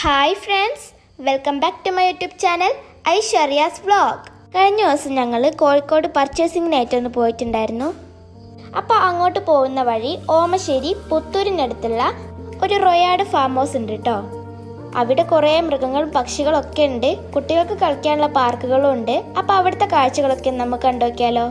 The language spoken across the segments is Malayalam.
hi friends welcome back to my YouTube channel Aishwarya's vlog കഴിഞ്ഞ ദിവസം ഞങ്ങൾ കോഴിക്കോട് പർച്ചേസിങ്ങിനായിട്ടൊന്ന് പോയിട്ടുണ്ടായിരുന്നു അപ്പോൾ അങ്ങോട്ട് പോകുന്ന വഴി ഓമശ്ശേരി പുത്തൂരിനടുത്തുള്ള ഒരു റൊയാഡ് ഫാം ഹൗസ് ഉണ്ട് കേട്ടോ അവിടെ കുറേ മൃഗങ്ങളും പക്ഷികളും ഒക്കെ ഉണ്ട് കുട്ടികൾക്ക് കളിക്കാനുള്ള പാർക്കുകളും ഉണ്ട് അപ്പോൾ അവിടുത്തെ കാഴ്ചകളൊക്കെ നമുക്ക് കണ്ടുനോക്കിയാലോ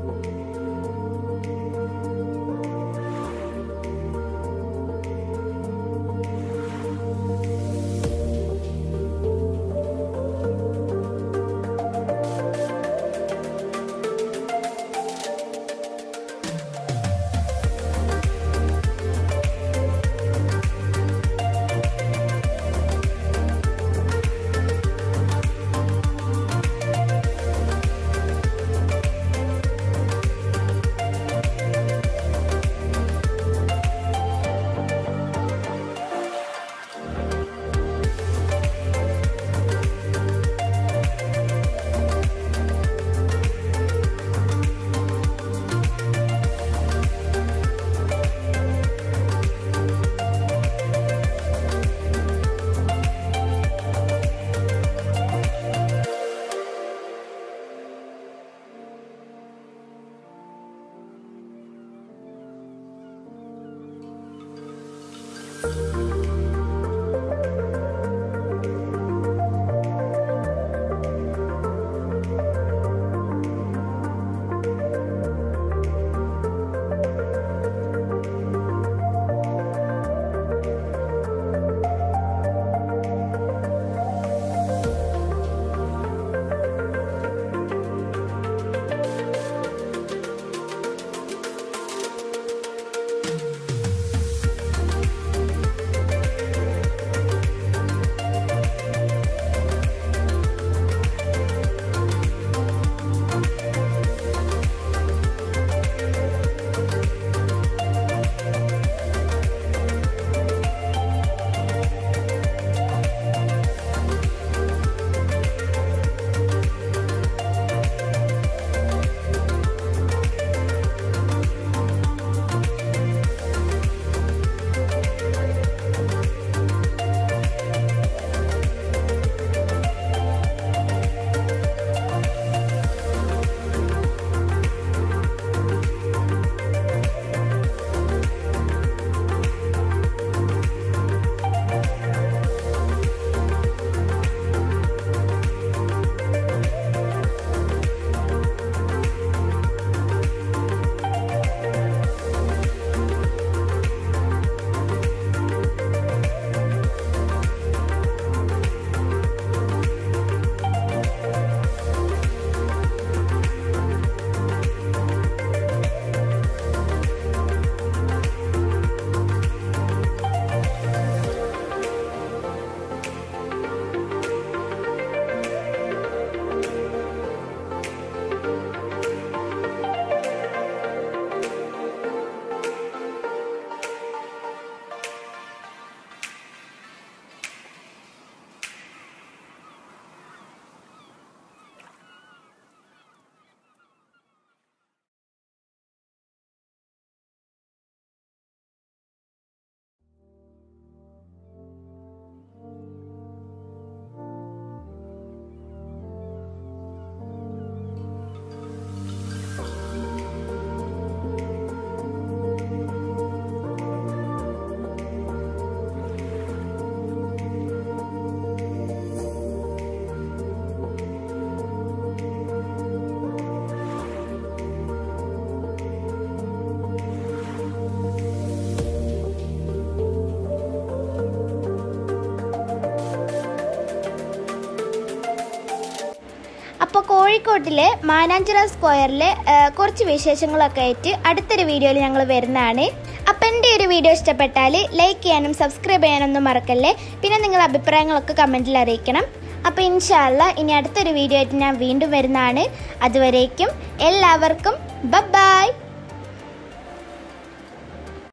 അപ്പോൾ കോഴിക്കോട്ടിലെ മാനാഞ്ചിറ സ്ക്വയറിലെ ആ, കുറച്ച് വിശേഷങ്ങളൊക്കെ ആയിട്ട് അടുത്തൊരു വീഡിയോയിൽ ഞങ്ങൾ വരുന്നതാണ് അപ്പം എൻ്റെ ഒരു വീഡിയോ ഇഷ്ടപ്പെട്ടാൽ ലൈക്ക് ചെയ്യാനും സബ്സ്ക്രൈബ് ചെയ്യാനൊന്നും മറക്കല്ലേ പിന്നെ നിങ്ങളുടെ അഭിപ്രായങ്ങളൊക്കെ കമൻറ്റിൽ അറിയിക്കണം അപ്പോൾ ഇൻഷാല്ല ഇനി അടുത്തൊരു വീഡിയോ ആയിട്ട് ഞാൻ വീണ്ടും വരുന്നതാണ് അതുവരേക്കും എല്ലാവർക്കും ബ ബായ്